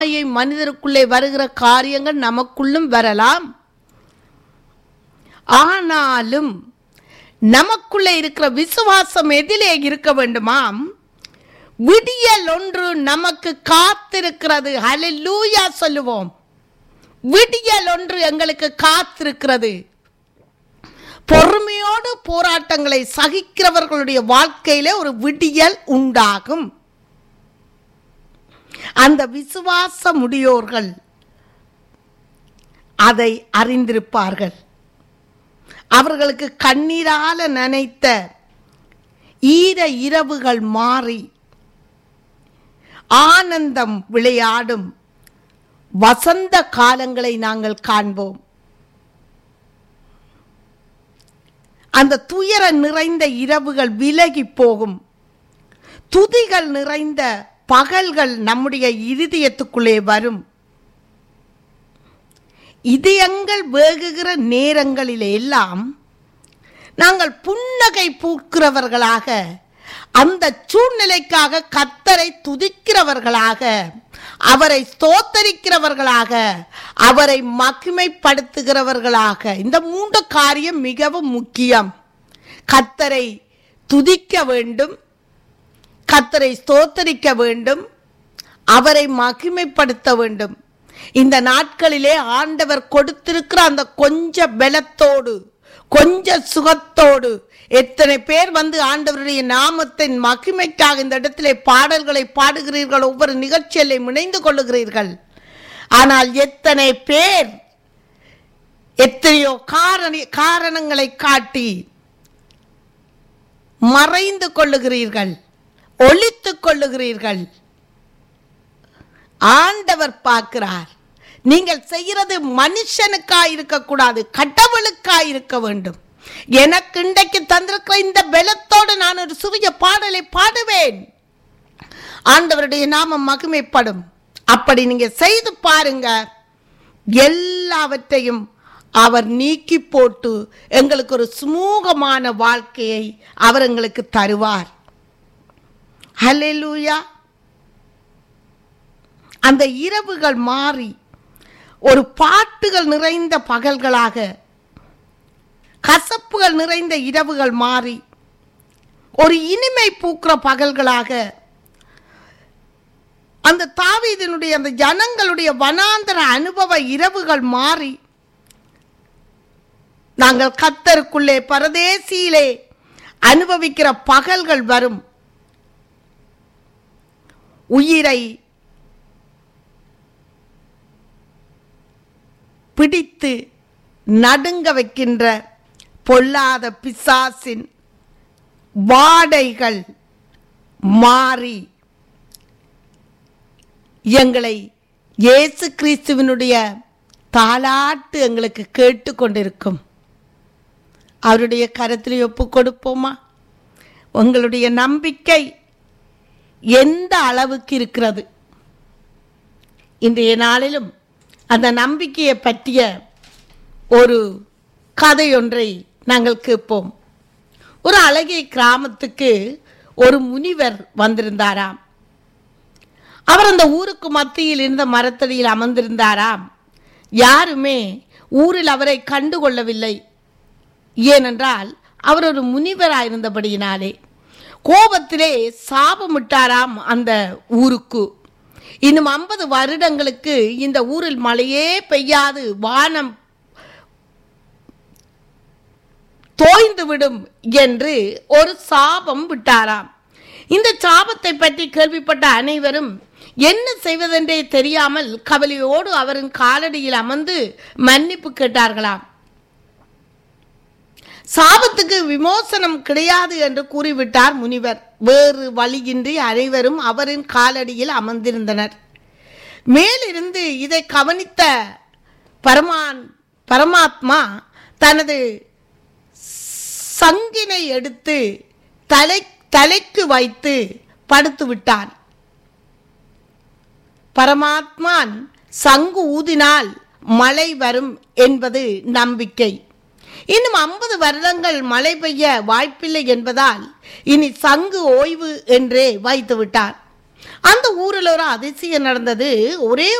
மாயை மனிதருக்குள்ளே வருகிற காரியங்கள் நமக்குள்ளும் வரலாம் ஆனாலும் நமக்குள்ளே இருக்கிற விசுவாசம் எதிலே இருக்க வேண்டுமாம் விடியல் ஒன்று நமக்கு காத்திருக்கிறது ஹalleluya சொல்லுவோம் விடியல் ஒன்று எங்களுக்கு காத்திருக்கிறது பொறுமையோடு போராட்டங்களை சகிக்கிறவர்களுடைய வாழ்க்கையில ஒரு விடியல் உண்டாகும் அந்த விசுவாச முடியோர்கள் அதை அறிந்திருப்பார்கள் அவர்களுக்கு கண்ணீரால நனைத்த ஈர இரவுகள் மாறி ஆனந்தம் விளையாடும் வசந்த காலங்களை நாங்கள் காண்போம் அந்த துயர நிறைந்த இரவுகள் விலகி போகும் துதிகள் நிறைந்த பகல்கள் நம்முடைய இருதயத்துக்குள்ளே வரும் இதயங்கள் வேகுகிற நேரங்களில் எல்லாம் நாங்கள் புன்னகை பூக்கிறவர்களாக அந்த சூழ்நிலைக்காக கத்தரை துதிக்கிறவர்களாக அவரை ஸ்தோத்தரிக்கிறவர்களாக அவரை மகிமைப்படுத்துகிறவர்களாக இந்த மூன்று காரியம் மிகவும் முக்கியம் கத்தரை துதிக்க வேண்டும் கத்தரை ஸ்தோத்தரிக்க வேண்டும் அவரை மகிமைப்படுத்த வேண்டும் இந்த நாட்களிலே ஆண்டவர் கொடுத்திருக்கிற அந்த கொஞ்ச பலத்தோடு கொஞ்ச சுகத்தோடு எத்தனை பேர் வந்து ஆண்டவருடைய நாமத்தின் மகிமைக்காக இந்த இடத்திலே பாடல்களை பாடுகிறீர்கள் ஒவ்வொரு நிகழ்ச்சியிலே இணைந்து கொள்ளுகிறீர்கள் ஆனால் எத்தனை பேர் எத்தனையோ காரண காரணங்களை காட்டி மறைந்து கொள்ளுகிறீர்கள் ஒளித்துக் கொள்ளுகிறீர்கள் ஆண்டவர் பார்க்கிறார் நீங்கள் செய்கிறது மனுஷனுக்காய் இருக்கக்கூடாது கடவுளுக்காய் இருக்க வேண்டும் எனக்கு இன்றைக்கு தந்திருக்கிற இந்த பலத்தோடு நான் ஒரு சிறிய பாடலை பாடுவேன் ஆண்டவருடைய நாமம் மகிமைப்படும் அப்படி நீங்க செய்து பாருங்க எல்லாவற்றையும் அவர் நீக்கி போட்டு எங்களுக்கு ஒரு சுமூகமான வாழ்க்கையை அவர் எங்களுக்கு தருவார் ஹalleluya அந்த இரவுகள் மாறி ஒரு பாட்டுகள் நிறைந்த பகல்களாக கசப்புகள் நிறைந்த இரவுகள் மாறி ஒரு இனிமை பூக்கிற பகல்களாக அந்த தாவீதினுடைய அந்த ஜனங்களுடைய வனாந்தர அனுபவ இரவுகள் மாறி நாங்கள் கத்தருக்குள்ளே பரதேசியிலே அனுபவிக்கிற பகல்கள் வரும் உயிரை பிடித்து நடுங்க வைக்கின்ற பொல்லாத பிசாசின் வாடைகள் மாறி எங்களை இயேசு கிறிஸ்துவினுடைய தாலாட்டு எங்களுக்கு கேட்டுக்கொண்டிருக்கும் அவருடைய கரத்தில் ஒப்பு கொடுப்போமா உங்களுடைய நம்பிக்கை எந்த அளவுக்கு இருக்கிறது இன்றைய நாளிலும் அந்த நம்பிக்கையை பற்றிய ஒரு கதை ஒன்றை நாங்கள் கேட்போம் ஒரு அழகிய கிராமத்துக்கு ஒரு முனிவர் வந்திருந்தாராம் அவர் அந்த ஊருக்கு மத்தியில் இருந்த மரத்தடியில் அமர்ந்திருந்தாராம் யாருமே ஊரில் அவரை கண்டுகொள்ளவில்லை ஏனென்றால் அவர் ஒரு முனிவராயிருந்தபடியினாலே கோபத்திலே சாபமிட்டாராம் அந்த ஊருக்கு இன்னும் ஐம்பது வருடங்களுக்கு இந்த ஊரில் மழையே பெய்யாது வானம் தோய்ந்து விடும் என்று ஒரு சாபம் விட்டாராம் இந்த சாபத்தை பற்றி கேள்விப்பட்ட அனைவரும் என்ன செய்வதென்றே தெரியாமல் கவலையோடு அவரின் காலடியில் அமர்ந்து மன்னிப்பு கேட்டார்களாம் சாபத்துக்கு விமோசனம் கிடையாது என்று கூறிவிட்டார் முனிவர் வேறு வழியின்றி அனைவரும் அவரின் காலடியில் அமர்ந்திருந்தனர் மேலிருந்து இதை கவனித்த பரமான் பரமாத்மா தனது சங்கினை எடுத்து தலை தலைக்கு வைத்து படுத்து விட்டான் பரமாத்மான் சங்கு ஊதினால் மழை வரும் என்பது நம்பிக்கை இன்னும் ஐம்பது வருடங்கள் மழை பெய்ய வாய்ப்பில்லை என்பதால் இனி சங்கு ஓய்வு என்றே வைத்து விட்டார் அந்த ஊரில் ஒரு அதிசயம் நடந்தது ஒரே